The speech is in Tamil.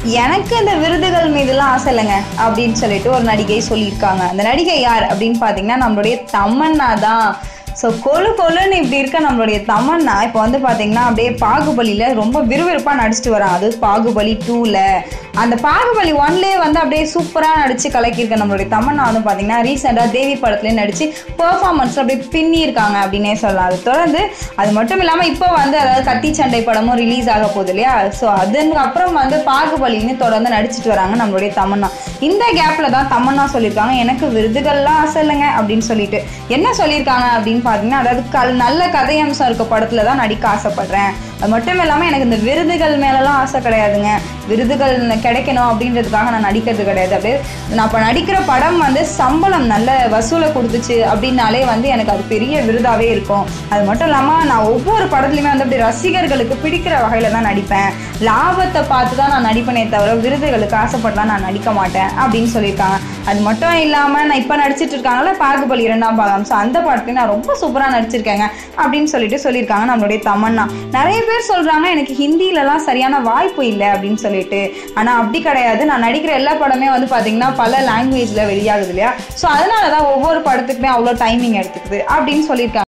எனக்கு இந்த விருதுகள் மீதுலாம் ஆசை இல்லைங்க அப்படின்னு சொல்லிட்டு ஒரு நடிகை சொல்லியிருக்காங்க அந்த நடிகை யார் அப்படின்னு பார்த்தீங்கன்னா நம்மளுடைய தமன்னா தான் ஸோ கொழு கொழுன்னு இப்படி இருக்க நம்மளுடைய தமன்னா இப்போ வந்து பார்த்தீங்கன்னா அப்படியே பாகுபலியில் ரொம்ப விறுவிறுப்பாக நடிச்சிட்டு வராங்க அது பாகுபலி டூவில் அந்த பாகுபலி ஒன்லேயே வந்து அப்படியே சூப்பராக நடித்து கலக்கியிருக்க நம்மளுடைய தமன்னா வந்து பார்த்தீங்கன்னா ரீசெண்டாக தேவி படத்துலேயே நடித்து பெர்ஃபார்மன்ஸ் அப்படியே பின்னியிருக்காங்க அப்படின்னே சொல்லலாம் அது தொடர்ந்து அது மட்டும் இல்லாமல் இப்போ வந்து அதாவது கத்தி சண்டை படமும் ரிலீஸ் ஆக போகுது இல்லையா ஸோ அதுக்கு அப்புறம் வந்து பாகுபலின்னு தொடர்ந்து நடிச்சிட்டு வராங்க நம்மளுடைய தமன்னா இந்த கேப்பில் தான் தமன்னா சொல்லியிருக்காங்க எனக்கு விருதுகள்லாம் ஆசை இல்லைங்க அப்படின்னு சொல்லிட்டு என்ன சொல்லியிருக்காங்க அப்படின்னு பார்த்தீங்கன்னா அதாவது கல் நல்ல கதையம்சம் இருக்க படத்தில் தான் நடிக்க ஆசைப்படுறேன் அது மட்டும் இல்லாமல் எனக்கு இந்த விருதுகள் மேலெல்லாம் ஆசை கிடையாதுங்க விருதுகள் கிடைக்கணும் அப்படின்றதுக்காக நான் நடிக்கிறது கிடையாது அப்படியே நான் இப்போ நடிக்கிற படம் வந்து சம்பளம் நல்ல வசூலை கொடுத்துச்சு அப்படின்னாலே வந்து எனக்கு அது பெரிய விருதாகவே இருக்கும் அது மட்டும் இல்லாமல் நான் ஒவ்வொரு படத்துலையுமே வந்து அப்படி ரசிகர்களுக்கு பிடிக்கிற வகையில் தான் நடிப்பேன் லாபத்தை பார்த்து தான் நான் நடிப்பேனே தவிர விருதுகளுக்கு ஆசைப்பட்டுலாம் நான் நடிக்க மாட்டேன் அப்படின்னு சொல்லியிருக்காங்க அது மட்டும் இல்லாமல் நான் இப்போ நடிச்சிட்டு இருக்காங்கல்ல பாகுபலி இரண்டாம் பாகம் ஸோ அந்த படத்தையும் நான் ரொம்ப சூப்பராக நடிச்சிருக்கேங்க அப்படின்னு சொல்லிட்டு சொல்லியிருக்காங்க நம்மளுடைய தமன்னா நிறைய பேர் சொல்கிறாங்க எனக்கு ஹிந்திலலாம் சரியான வாய்ப்பு இல்லை அப்படின்னு சொல்லிட்டு ஆனால் அப்படி கிடையாது நான் நடிக்கிற எல்லா படமே வந்து பார்த்தீங்கன்னா பல லாங்குவேஜில் வெளியாகுது இல்லையா ஸோ அதனால தான் ஒவ்வொரு படத்துக்குமே அவ்வளோ டைமிங் எடுத்துக்குது அப்படின்னு சொல்லியிருக்காங்க